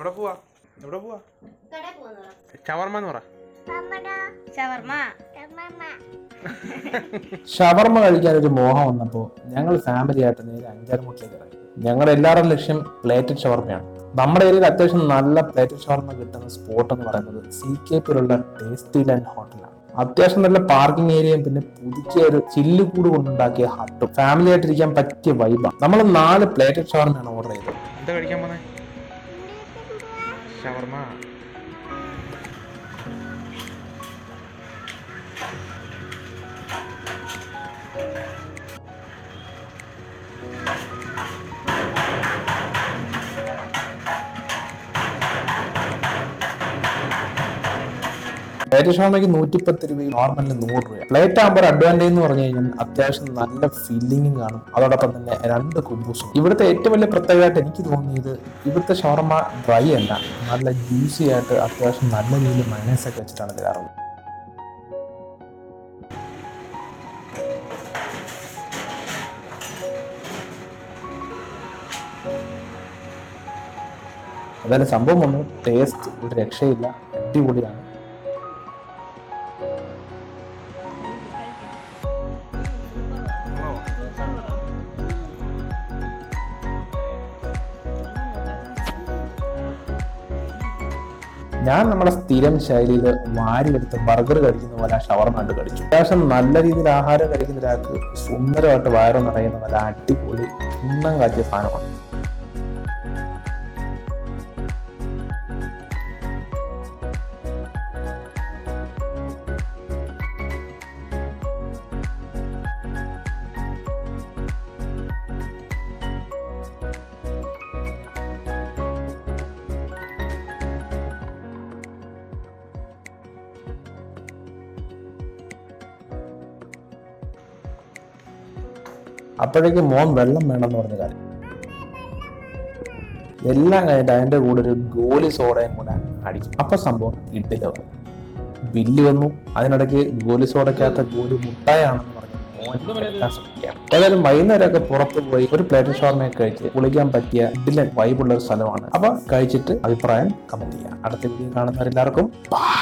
എവിടെ പോവാ എവിടെ പോവാ കടയിൽ പോകുന്നതാ ഷവർമ്മ എന്ന് പറ ഷവർമ്മ ഷവർമ്മ കഴിക്കാൻ ഒരു മോഹം വന്നപ്പോൾ ഞങ്ങൾ ഫാമിലി ആയിട്ട് നേരെ അഞ്ചാറുമുട്ടിലേക്ക് ഇറങ്ങി ഞങ്ങളുടെ എല്ലാവരുടെ ലക്ഷ്യം പ്ലേറ്റഡ് ഷവർമ്മയാണ് നമ്മുടെ ഏരിയയിൽ അത്യാവശ്യം നല്ല പ്ലേറ്റഡ് ഷവർമ്മ കിട്ടുന്ന സ്പോട്ട് എന്ന് പറയുന്നത് സി കെ പിയിലുള്ള ടേസ്റ്റി ലാൻഡ് ഹോട്ടലാണ് അത്യാവശ്യം നല്ല പാർക്കിംഗ് ഏരിയയും പിന്നെ പുതുക്കിയ ഒരു ചില്ലുകൂട് കൊണ്ടുണ്ടാക്കിയ ഹട്ടും ഫാമിലി ആയിട്ടിരിക്കാൻ പറ്റിയ വൈബാണ് നമ്മൾ നാല് പ്ലേറ്റഡ് ഷവർമ്മയാണ് ഓർഡർ ചെയ്തത് എന്താ കഴിക്കാൻ പോന്നെ ഷവർമ്മ പ്ലേറ്റ് ഷവർമ്മയ്ക്ക് നൂറ്റിപ്പത്ത് രൂപയും നോർമലിന് നൂറ് രൂപ പ്ലേറ്റ് ആകുമ്പോൾ അഡ്വാൻറ്റേജ് എന്ന് പറഞ്ഞു കഴിഞ്ഞാൽ അത്യാവശ്യം നല്ല ഫില്ലിങ്ങും കാണും അതോടൊപ്പം തന്നെ രണ്ട് കുബൂസും ഇവിടുത്തെ ഏറ്റവും വലിയ പ്രത്യേകമായിട്ട് എനിക്ക് തോന്നിയത് ഇവിടുത്തെ ഷവർമ്മ ഡ്രൈ അല്ല നല്ല ജ്യൂസി ആയിട്ട് അത്യാവശ്യം നല്ല രീതിയിൽ മൈനസ് ഒക്കെ വെച്ചിട്ടാണ് തരാറുള്ളത് അതായത് സംഭവം ഒന്നും ടേസ്റ്റ് ഒരു രക്ഷയില്ല അടിപൊളിയാണ് ഞാൻ നമ്മുടെ സ്ഥിരം ശൈലിയിൽ വാരിയെടുത്ത് ബർഗർ കഴിക്കുന്ന പോലെ ഷവർമ കണ്ട് കഴിച്ചു അത്യാവശ്യം നല്ല രീതിയിൽ ആഹാരം കഴിക്കുന്ന ഒരാൾക്ക് സുന്ദരമായിട്ട് വയറ് നിറയുന്ന നല്ല അടിപൊളി ഉണ്ണം കാച്ചിയ സാധനമാണ് അപ്പോഴേക്കും മോൻ വെള്ളം വേണമെന്ന് പറഞ്ഞ കാര്യം എല്ലാം കഴിഞ്ഞിട്ട് അതിന്റെ കൂടെ ഒരു ഗോലി സോഡയും കൂടെ അടിക്കും അപ്പൊ സംഭവം ഇഡ്ഡലി വന്നു ബില്ല് വന്നു അതിനിടയ്ക്ക് ഗോലി സോഡയ്ക്കകത്ത ഗോലി മുട്ടായാണെന്ന് പറഞ്ഞു മോൻ എടുക്കാൻ ശ്രമിക്കാം ഏതായാലും വൈകുന്നേരമൊക്കെ പുറത്ത് പോയി ഒരു പ്ലേറ്റ് ഷോർമയൊക്കെ കഴിച്ച് കുളിക്കാൻ പറ്റിയ ഇഡ്ഡലൻ വൈബുള്ള ഒരു സ്ഥലമാണ് അപ്പൊ കഴിച്ചിട്ട് അഭിപ്രായം കമന്റ് ചെയ്യാം അടുത്ത വീഡിയോ കാണുന്നവരെല്ലാവർക്കും ബൈ